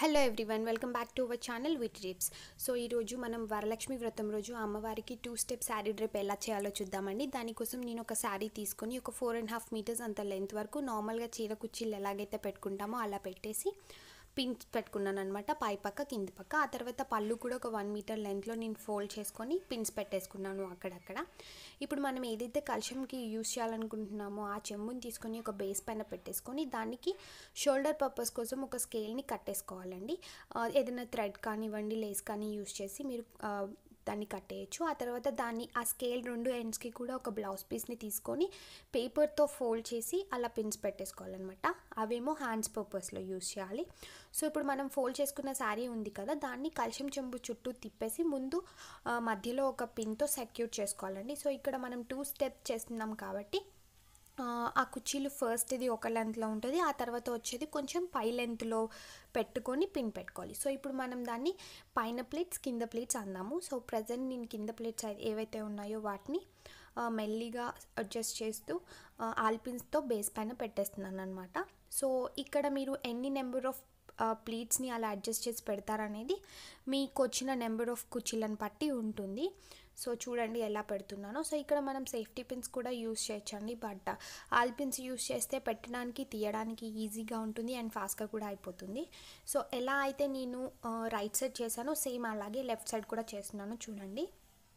hello everyone welcome back to our channel with drips so ఈరోజు మనం వరలక్ష్మి వ్రతం రోజు అమ్మవారికి టూ స్టెప్ శారీ డ్రిప్ ఎలా చేయాలో చూద్దామండి దానికోసం నేను ఒక శారీ తీసుకొని ఒక ఫోర్ అండ్ హాఫ్ మీటర్స్ అంత లెంత్ వరకు నార్మల్గా చీర కుర్చీలు ఎలాగైతే పెట్టుకుంటామో అలా పెట్టేసి పిన్స్ పెట్టుకున్నాను అనమాట పై పక్క కింది పక్క ఆ తర్వాత పళ్ళు కూడా ఒక వన్ మీటర్ లెంత్లో నేను ఫోల్డ్ చేసుకొని పిన్స్ పెట్టేసుకున్నాను అక్కడక్కడ ఇప్పుడు మనం ఏదైతే కలశంకి యూస్ చేయాలనుకుంటున్నామో ఆ చెంబుని తీసుకొని ఒక బేస్ పైన పెట్టేసుకొని దానికి షోల్డర్ పర్పస్ కోసం ఒక స్కేల్ని కట్టేసుకోవాలండి ఆ, ఏదైనా థ్రెడ్ కానివ్వండి లేస్ కానీ యూస్ చేసి మీరు ఆ, దాన్ని కట్టేయచ్చు ఆ తర్వాత దాన్ని ఆ స్కేల్ రెండు ఎండ్స్కి కూడా ఒక బ్లౌజ్ పీస్ని తీసుకొని పేపర్తో ఫోల్డ్ చేసి అలా పిన్స్ పెట్టేసుకోవాలన్నమాట అవేమో హ్యాండ్స్ పర్పస్లో యూస్ చేయాలి సో ఇప్పుడు మనం ఫోల్డ్ చేసుకున్న శారీ ఉంది కదా దాన్ని కల్షం చెంబు చుట్టూ తిప్పేసి ముందు ఆ, మధ్యలో ఒక పిన్తో సెక్యూర్ చేసుకోవాలండి సో ఇక్కడ మనం టూ స్టెప్ చేస్తున్నాం కాబట్టి ఆ, ఆ కుర్చీలు ఫస్ట్ ఇది ఒక లెంత్లో ఉంటుంది ఆ తర్వాత వచ్చేది కొంచెం పై లెంత్లో పెట్టుకొని పిన్ పెట్టుకోవాలి సో ఇప్పుడు మనం దాన్ని పైన ప్లేట్స్ కింద ప్లేట్స్ అందాము సో ప్రజెంట్ నేను కింద ప్లేట్స్ ఏవైతే ఉన్నాయో వాటిని ఆ, మెల్లిగా అడ్జస్ట్ చేస్తూ ఆల్పిన్స్తో బేస్ పైన పెట్టేస్తున్నాను అనమాట సో ఇక్కడ మీరు ఎన్ని నెంబర్ ఆఫ్ ప్లీట్స్ని అలా అడ్జస్ట్ చేసి పెడతారనేది మీకు వచ్చిన నెంబర్ ఆఫ్ కుర్చీలను బట్టి ఉంటుంది సో చూడండి ఎలా పెడుతున్నానో సో ఇక్కడ మనం సేఫ్టీ పిన్స్ కూడా యూస్ చేయొచ్చండి బట్ ఆల్ పిన్స్ యూస్ చేస్తే పెట్టడానికి తీయడానికి ఈజీగా ఉంటుంది అండ్ ఫాస్ట్గా కూడా అయిపోతుంది సో ఎలా అయితే నేను రైట్ సైడ్ చేశానో సేమ్ అలాగే లెఫ్ట్ సైడ్ కూడా చేస్తున్నాను చూడండి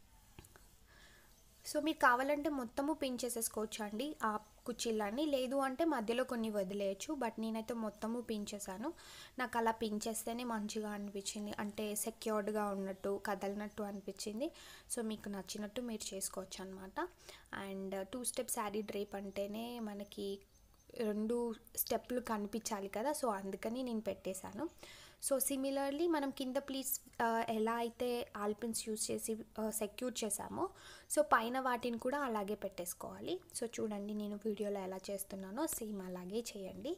సో మీకు కావాలంటే మొత్తము పిన్ చేసేసుకోవచ్చు అండి ఆ కుర్చీలన్నీ లేదు అంటే మధ్యలో కొన్ని వదిలేయచ్చు బట్ నేనైతే మొత్తము పిన్ చేశాను నాకు అలా పిన్ చేస్తేనే మంచిగా అనిపించింది అంటే సెక్యూర్డ్గా ఉన్నట్టు కదలనట్టు అనిపించింది సో మీకు నచ్చినట్టు మీరు చేసుకోవచ్చు అనమాట and two step sari drape అంటేనే మనకి రెండు స్టెప్లు కనిపించాలి కదా సో అందుకని నేను పెట్టేశాను సో సిమిలర్లీ మనం కింద ప్లీజ్ ఎలా అయితే ఆల్పిన్స్ యూస్ చేసి సెక్యూర్ చేసామో సో పైన వాటిని కూడా అలాగే పెట్టేసుకోవాలి సో చూడండి నేను వీడియోలో ఎలా చేస్తున్నానో సేమ్ అలాగే చేయండి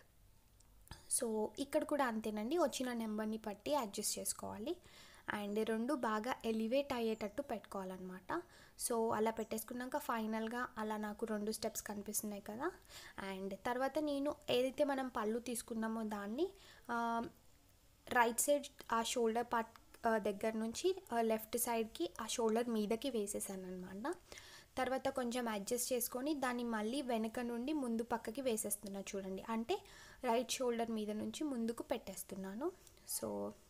సో ఇక్కడ కూడా అంతేనండి వచ్చిన నెంబర్ని బట్టి అడ్జస్ట్ చేసుకోవాలి అండ్ రెండు బాగా ఎలివేట్ అయ్యేటట్టు పెట్టుకోవాలన్నమాట సో అలా పెట్టేసుకున్నాక ఫైనల్గా అలా నాకు రెండు స్టెప్స్ కనిపిస్తున్నాయి కదా అండ్ తర్వాత నేను ఏదైతే మనం పళ్ళు తీసుకున్నామో దాన్ని రైట్ సైడ్ ఆ షోల్డర్ పార్ట్ దగ్గర నుంచి లెఫ్ట్ సైడ్కి ఆ షోల్డర్ మీదకి వేసేసాను అనమాట తర్వాత కొంచెం అడ్జస్ట్ చేసుకొని దాన్ని మళ్ళీ వెనక నుండి ముందు పక్కకి వేసేస్తున్నా చూడండి అంటే రైట్ షోల్డర్ మీద నుంచి ముందుకు పెట్టేస్తున్నాను సో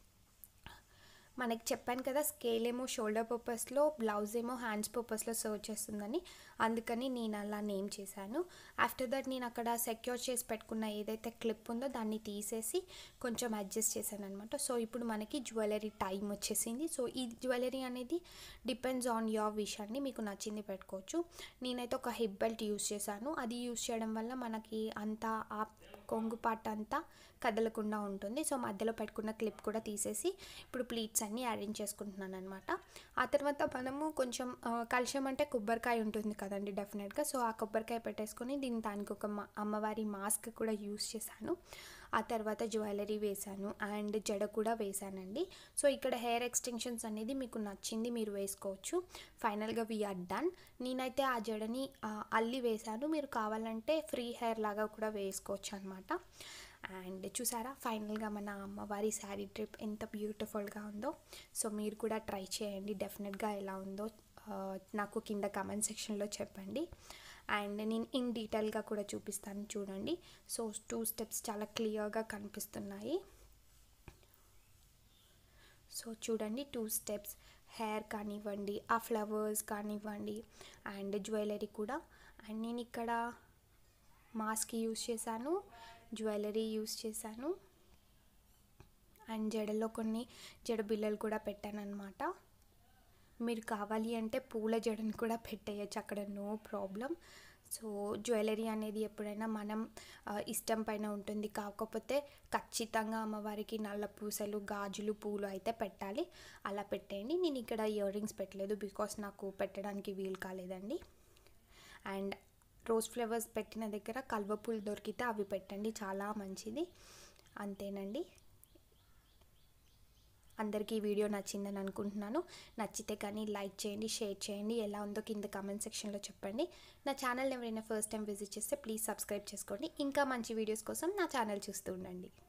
మనకి చెప్పాను కదా స్కేల్ ఏమో షోల్డర్ పర్పస్లో బ్లౌజ్ ఏమో హ్యాండ్స్ పర్పస్లో సర్వ్ చేస్తుందని అందుకని నేను అలా నేమ్ చేశాను ఆఫ్టర్ దట్ నేను అక్కడ సెక్యూర్ చేసి పెట్టుకున్న ఏదైతే క్లిప్ ఉందో దాన్ని తీసేసి కొంచెం అడ్జస్ట్ చేశాను అనమాట సో ఇప్పుడు మనకి జ్యువెలరీ టైం వచ్చేసింది సో ఈ జ్యువెలరీ అనేది డిపెండ్స్ ఆన్ యువర్ విష్ అండి మీకు నచ్చింది పెట్టుకోవచ్చు నేనైతే ఒక హిప్ బెల్ట్ యూస్ చేశాను అది యూస్ చేయడం వల్ల మనకి అంతా ఆ కొంగు పాట అంతా కదలకుండా ఉంటుంది సో మధ్యలో పెట్టుకున్న క్లిప్ కూడా తీసేసి ఇప్పుడు ప్లీట్స్ అన్నీ అరేంజ్ చేసుకుంటున్నాను అనమాట ఆ తర్వాత మనము కొంచెం ఆ, కలశం అంటే కొబ్బరికాయ ఉంటుంది కదండి డెఫినెట్గా సో ఆ కొబ్బరికాయ పెట్టేసుకొని దీని దానికి ఒక మా- అమ్మవారి మాస్క్ కూడా యూస్ చేశాను ఆ తర్వాత జ్యువెలరీ వేశాను అండ్ జడ కూడా వేశానండి సో ఇక్కడ హెయిర్ ఎక్స్టెన్షన్స్ అనేది మీకు నచ్చింది మీరు వేసుకోవచ్చు ఫైనల్గా వీఆర్ డన్ నేనైతే ఆ జడని ఆ, అల్లి వేశాను మీరు కావాలంటే ఫ్రీ హెయిర్ లాగా కూడా వేసుకోవచ్చు అనమాట అండ్ చూసారా ఫైనల్గా మన అమ్మవారి శారీ ట్రిప్ ఎంత బ్యూటిఫుల్గా ఉందో సో మీరు కూడా ట్రై చేయండి డెఫినెట్గా ఎలా ఉందో ఆ, నాకు కింద కామెంట్ సెక్షన్లో చెప్పండి అండ్ నేను ఇన్ డీటెయిల్గా కూడా చూపిస్తాను చూడండి సో టూ స్టెప్స్ చాలా క్లియర్గా కనిపిస్తున్నాయి సో చూడండి టూ స్టెప్స్ హెయిర్ కానివ్వండి ఆ ఫ్లవర్స్ కానివ్వండి అండ్ జ్యువెలరీ కూడా అండ్ నేను ఇక్కడ మాస్క్ యూస్ చేశాను జ్యువెలరీ యూస్ చేశాను అండ్ జడలో కొన్ని జడ బిళ్ళలు కూడా పెట్టాను అనమాట మీరు కావాలి అంటే పూల జడను కూడా పెట్టేయచ్చు అక్కడ నో ప్రాబ్లం సో జ్యువెలరీ అనేది ఎప్పుడైనా మనం ఆ, ఇష్టం పైన ఉంటుంది కాకపోతే ఖచ్చితంగా అమ్మవారికి నల్ల పూసలు గాజులు పూలు అయితే పెట్టాలి అలా పెట్టేయండి నేను ఇక్కడ ఇయర్ రింగ్స్ పెట్టలేదు బికాస్ నాకు పెట్టడానికి వీలు కాలేదండి అండ్ రోజ్ ఫ్లవర్స్ పెట్టిన దగ్గర కల్వ పూలు దొరికితే అవి పెట్టండి చాలా మంచిది అంతేనండి అందరికీ ఈ వీడియో నచ్చిందని అనుకుంటున్నాను నచ్చితే కానీ లైక్ చేయండి షేర్ చేయండి ఎలా ఉందో కింద కామెంట్ సెక్షన్లో చెప్పండి నా ఛానల్ ఎవరైనా ఫస్ట్ టైం విజిట్ చేస్తే ప్లీజ్ సబ్స్క్రైబ్ చేసుకోండి ఇంకా మంచి వీడియోస్ కోసం నా ఛానల్ చూస్తూ ఉండండి